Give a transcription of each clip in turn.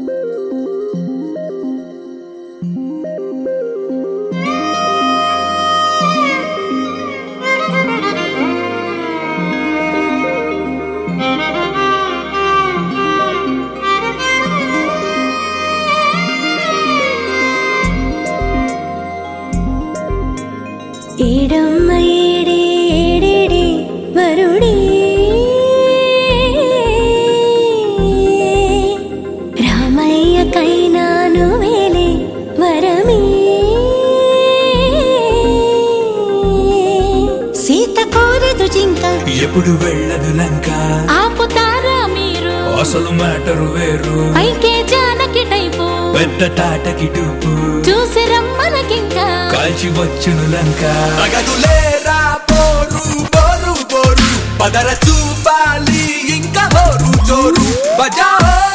ఏడమ్మ ఏడే ఏడేడే వరుడే రామయ్య కైనాను వేలే వరమే సీత కోరదు జింక ఎప్పుడు వెళ్ళదు లంక ఆపుతారా మీరు అసలు మ్యాటరు వేరు పైకే జానకి టైపు పెద్ద తాటకి టూపు చూసి రమ్మనకింకా కాల్చి వచ్చును లంక అగదులేరా పోరు పోరు పోరు పదర చూపాలి ఇంకా హోరు జోరు బజా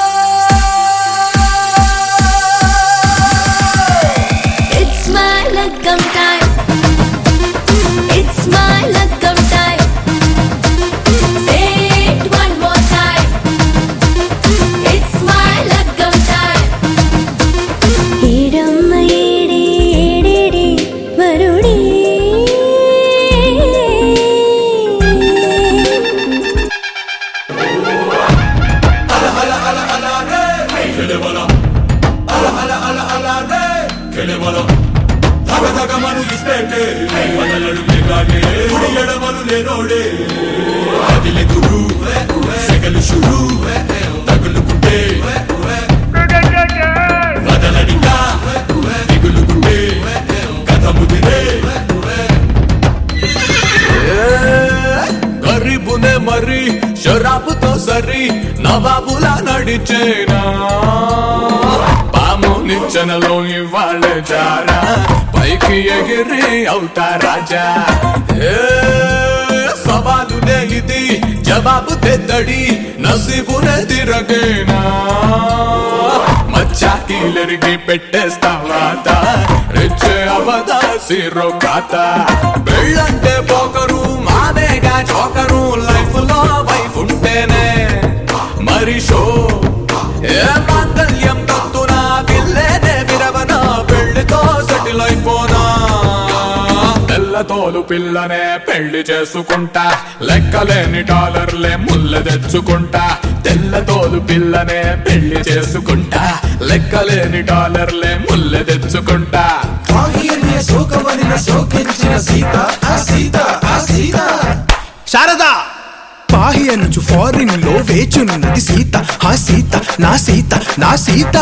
It's my luckam time. It's my luckam time. Say it one more time. It's my luckam time. ఏడమ్మ ఏడే ఏడేడే వరుడే ధగధగమను ఇస్తేటే వదలడు ఎగాడే కుడి ఎడమలు లేనోడే కదిలెదురు సెగలు షురు తగులుకుంటే వదలడిగా దిగులుకుంటే కథ ముదిరే గరీబునే మరి షరాబుతో సరి నవాబులా నడిచేనా పాము నిచ్చెనలో ఇవాళ జారా పైకి ఎగిరి అవుతా రాజా ఏ, సవాలునే ఇది జవాబు తెద్దడి నసీబునే తిరగేనా మచ్చాకీలరికి పెట్టేస్తావాత రెచ్చే అవదా సిరో కాత పెళ్ళంటే పోకరు మాదేగా చోకరు లైఫ్ లో వైఫ్ ఉంటేనే మరి షో ఏ మాంగళ్యం తత్తునా పిల్లేనే విరవనా పెళ్లితో సెటిల్ అయిపోనా తెల్లతోలు పిల్లనే పెళ్లి చేసుకుంటా లెక్కలేని డాలర్లే ముళ్ళ తెచ్చుకుంటా తెల్లతోలు పిల్లనే పెళ్లి చేసుకుంటా లెక్కలేని డాలర్లే ముళ్ళ తెచ్చుకుంటా బాహ్యన్య శోకవలిన శోకించిన సీత ఆ సీత ఆ సీత శారదా పాహి అనుచు ఫారిన్ లో వేచున్నది సీత ఆ సీత నా సీత నా సీత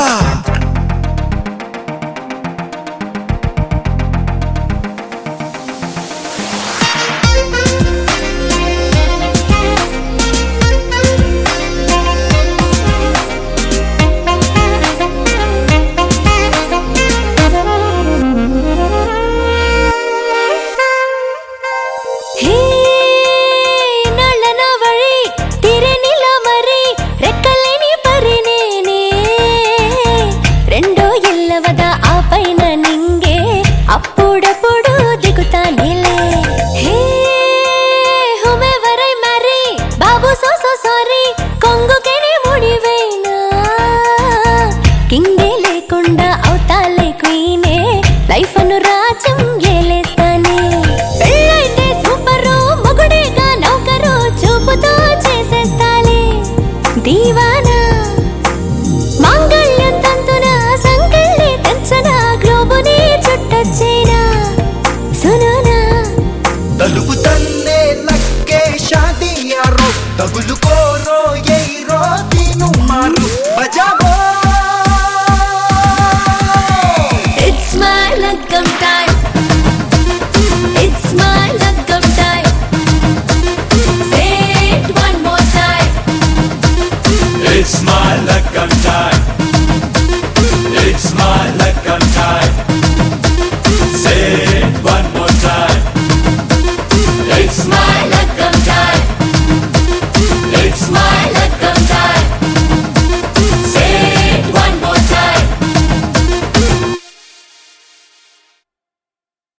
ಹೇ ನಳ್ಳನ ಬಳಿ ತಿರೆನಿಲ ಮರಿ రెక్కలేని పరినేనే రెండో ఎల్లవద ఆ పైన నింగే అప్పుడప్పుడు దిగుతానేలే హే హుమెవరై మరి బాబు సో సో సారీ కొంగుకెనే ముడివేనా కింగే లేకుండా అవుతాలే క్వీనే లైఫ్ అను రాజ్యం ఏలేస్తానే పెళ్ళైతే సూపరు మొగుడేగా నౌకరు చూపుతో చేసేస్తాలే దీవానా మాంగళ్యం తంతున సంకెళ్ళి తెంచన గ్లోబుని చుట్టొచ్చేనా సునునా తలుపు తన్నే లక్కే షాదీ యారో తగులుకోరో ఏ